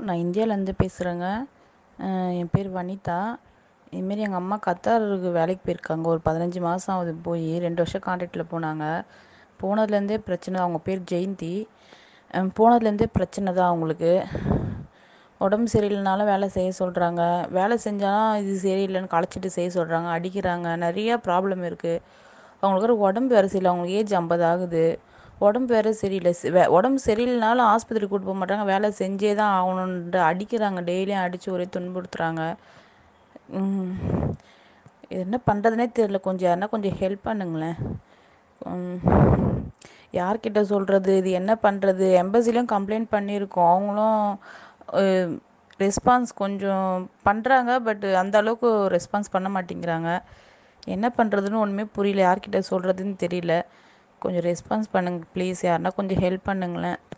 நான் இந்தியாவிலேருந்து பேசுகிறேங்க என் பேர் வனிதா இதுமாரி எங்கள் அம்மா கத்தாருக்கு வேலைக்கு போயிருக்காங்க ஒரு பதினஞ்சு மாதம் ஆகுது போய் ரெண்டு வருஷம் கான்ட்ராக்டில் போனாங்க போனதுலேருந்தே பிரச்சனை அவங்க பேர் ஜெயந்தி போனதுலேருந்தே பிரச்சனை தான் அவங்களுக்கு உடம்பு சரியில்லைனாலும் வேலை செய்ய சொல்கிறாங்க வேலை செஞ்சாலும் இது சரியில்லைன்னு களைச்சிட்டு செய்ய சொல்கிறாங்க அடிக்கிறாங்க நிறையா ப்ராப்ளம் இருக்குது அவங்களுக்கு வேறு உடம்பு வேறு சரியில்லை அவங்களுக்கு ஏஜ் ஐம்பது ஆகுது உடம்பு வேறு சரியில்லை வே உடம்பு சரியில்லைனாலும் ஆஸ்பத்திரிக்கு கூட்டு போக மாட்டாங்க வேலை செஞ்சே தான் ஆகணுன்ட்டு அடிக்கிறாங்க டெய்லியும் அடித்து ஒரே துன்புறுத்துகிறாங்க என்ன பண்ணுறதுனே தெரில கொஞ்சம் யாருன்னா கொஞ்சம் ஹெல்ப் பண்ணுங்களேன் யார்கிட்ட சொல்கிறது இது என்ன பண்ணுறது எம்பசிலையும் கம்ப்ளைண்ட் பண்ணியிருக்கோம் அவங்களும் ரெஸ்பான்ஸ் கொஞ்சம் பண்ணுறாங்க பட் அந்த அளவுக்கு ரெஸ்பான்ஸ் பண்ண மாட்டேங்கிறாங்க என்ன பண்ணுறதுன்னு ஒன்றுமே புரியல யார்கிட்ட சொல்கிறதுன்னு தெரியல கொஞ்சம் ரெஸ்பான்ஸ் பண்ணுங்கள் ப்ளீஸ் யாருன்னா கொஞ்சம் ஹெல்ப் பண்ணுங்களேன்